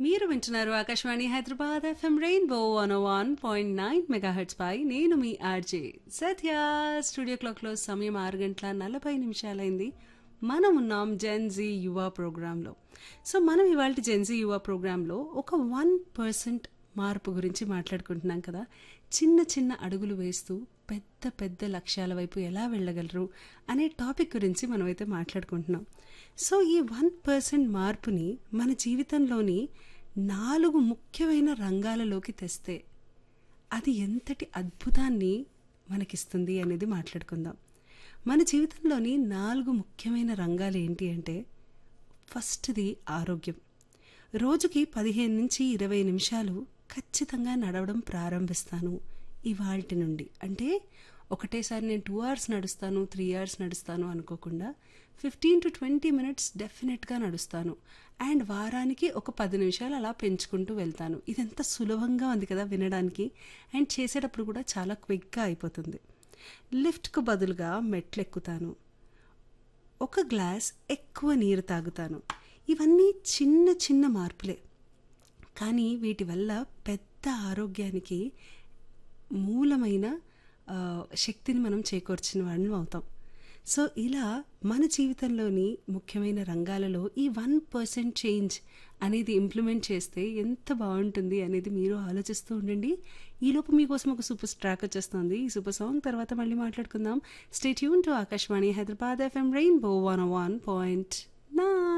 మీరు వింటున్నారు Akashvani Hyderabad FM rainbow one one point nine megahertz పై నేను మీ ఆర్జే సత్య స్టూడియో క్లాక్లో సమయం ఆరు గంటల నలభై నిమిషాలైంది మనం ఉన్నాం జెన్జీ యువ ప్రోగ్రాంలో సో మనం ఇవాళ జెన్జీ యువ ప్రోగ్రాంలో ఒక వన్ పర్సెంట్ మార్పు గురించి మాట్లాడుకుంటున్నాం కదా చిన్న చిన్న అడుగులు వేస్తూ పెద్ద పెద్ద లక్ష్యాల వైపు ఎలా వెళ్ళగలరు అనే టాపిక్ గురించి మనమైతే మాట్లాడుకుంటున్నాం సో ఈ వన్ పర్సెంట్ మార్పుని మన జీవితంలోని నాలుగు ముఖ్యమైన రంగాలలోకి తెస్తే అది ఎంతటి అద్భుతాన్ని మనకిస్తుంది అనేది మాట్లాడుకుందాం మన జీవితంలోని నాలుగు ముఖ్యమైన రంగాలు ఏంటి అంటే ఫస్ట్ది ఆరోగ్యం రోజుకి పదిహేను నుంచి ఇరవై నిమిషాలు ఖచ్చితంగా నడవడం ప్రారంభిస్తాను ఇవాల్టి నుండి అంటే ఒకటేసారి నేను టూ అవర్స్ నడుస్తాను త్రీ అవర్స్ నడుస్తాను అనుకోకుండా ఫిఫ్టీన్ టు ట్వంటీ మినిట్స్ డెఫినెట్గా నడుస్తాను అండ్ వారానికి ఒక పది నిమిషాలు అలా పెంచుకుంటూ వెళ్తాను ఇదంతా సులభంగా ఉంది కదా వినడానికి అండ్ చేసేటప్పుడు కూడా చాలా క్విక్గా అయిపోతుంది లిఫ్ట్కు బదులుగా మెట్లు ఎక్కుతాను ఒక గ్లాస్ ఎక్కువ నీరు తాగుతాను ఇవన్నీ చిన్న చిన్న మార్పులే కానీ వీటి వల్ల పెద్ద ఆరోగ్యానికి మూలమైన ఆ, శక్తిని మనం చేకూర్చిన వాళ్ళం అవుతాం సో ఇలా మన జీవితంలోని ముఖ్యమైన రంగాలలో ఈ వన్ పర్సెంట్ చేంజ్ అనేది ఇంప్లిమెంట్ చేస్తే ఎంత బాగుంటుంది అనేది మీరు ఆలోచిస్తూ ఉండండి ఈలోపు మీకోసం ఒక సూపర్ ట్రాక్ వచ్చేస్తుంది ఈ సూపర్ సాంగ్ తర్వాత మళ్ళీ మాట్లాడుకుందాం స్టేట్ యూన్ to Akashvani Hyderabad FM rainbow one one point నా